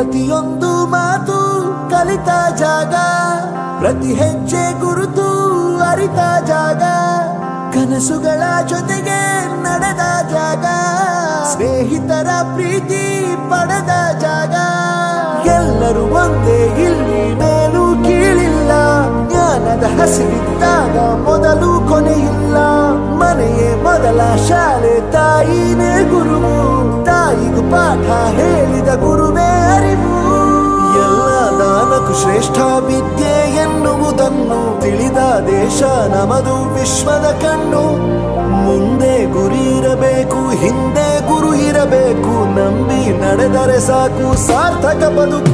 ಪ್ರತಿಯೊಂದು ಮಾತು ಕಲಿತ ಜಾಗ ಪ್ರತಿ ಹೆಜ್ಜೆ ಗುರುತು ಅರಿತ ಜಾಗ ಕನಸುಗಳ ಜೊತೆಗೆ ನಡೆದ ಜಾಗ ಸ್ನೇಹಿತರ ಪ್ರೀತಿ ಪಡೆದ ಜಾಗ ಎಲ್ಲರೂ ಒಂದೇ ಇಲ್ಲಿ ಮೇಲೂ ಕೀಳಿಲ್ಲ ಜ್ಞಾನದ ಹಸಿವಿದ್ದಾಗ ಮೊದಲು ಕೊನೆಯಿಲ್ಲ ಮನೆಯೇ ಮೊದಲ ಶಾಲೆ ತಾಯಿನೇ ಗುರುವು ತಾಯಿಗೂ ಪಾಠ ಹೇಳಿದ ಗುರುವೇ ಅರಿವು ಎಲ್ಲ ದಾನಕ್ಕೂ ಶ್ರೇಷ್ಠ ವಿದ್ಯೆ ಎನ್ನುವುದನ್ನು ತಿಳಿದ ದೇಶ ನಮದು ವಿಶ್ವದ ಕಣ್ಣು ಮುಂದೆ ಗುರಿ ಇರಬೇಕು ಹಿಂದೆ ಗುರು ಇರಬೇಕು ನಂಬಿ ನಡೆದರೆ ಸಾಕು ಸಾರ್ಥಕ ಬದುಕು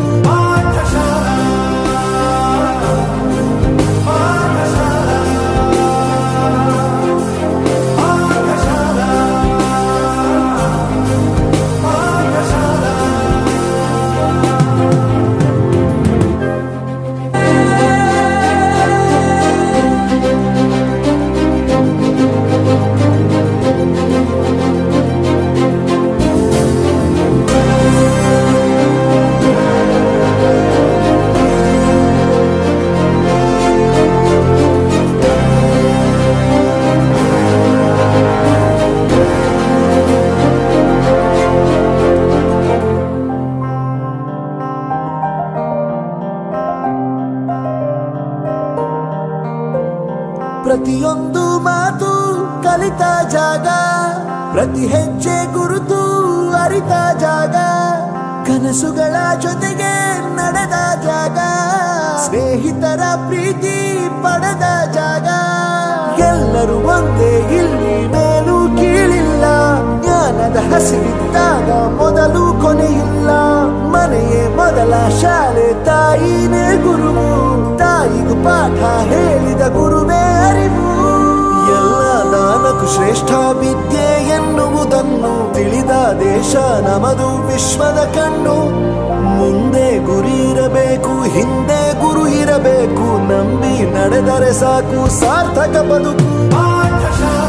ಪ್ರತಿಯೊಂದು ಮಾತು ಕಲಿತ ಜಾಗ ಪ್ರತಿ ಹೆಜ್ಜೆ ಗುರುತು ಅರಿತ ಜಾಗ ಕನಸುಗಳ ಜೊತೆಗೆ ನಡೆದ ಜಾಗ ಸ್ನೇಹಿತರ ಪ್ರೀತಿ ಪಡೆದ ಜಾಗ ಎಲ್ಲರೂ ಒಂದೇ ಇಲ್ಲಿ ಮೇಲೂ ಕೀಳಿಲ್ಲ ಜ್ಞಾನದ ಹಸಿವಿದ್ದಾಗ ಮೊದಲು ಕೊನೆಯಿಲ್ಲ ಮನೆಯೇ ಮೊದಲ ಶಾಲೆ ತಾಯಿನೇ ಗುರುವು ತಾಯಿಗೂ ಪಾಠ ಹೇಳಿದ ಗುರುವೇ ಅರಿವು ಎಲ್ಲ ದಾನಕ್ಕೂ ಶ್ರೇಷ್ಠ ವಿದ್ಯೆ ಎನ್ನುವುದನ್ನು ತಿಳಿದ ದೇಶ ನಮದು ವಿಶ್ವದ ಕಣ್ಣು ಮುಂದೆ ಗುರಿ ಇರಬೇಕು ಹಿಂದೆ ಗುರು ಇರಬೇಕು ನಂಬಿ ನಡೆದರೆ ಸಾಕು ಸಾರ್ಥಕ ಬದುಕು ಪಾಠಶಾಲೆ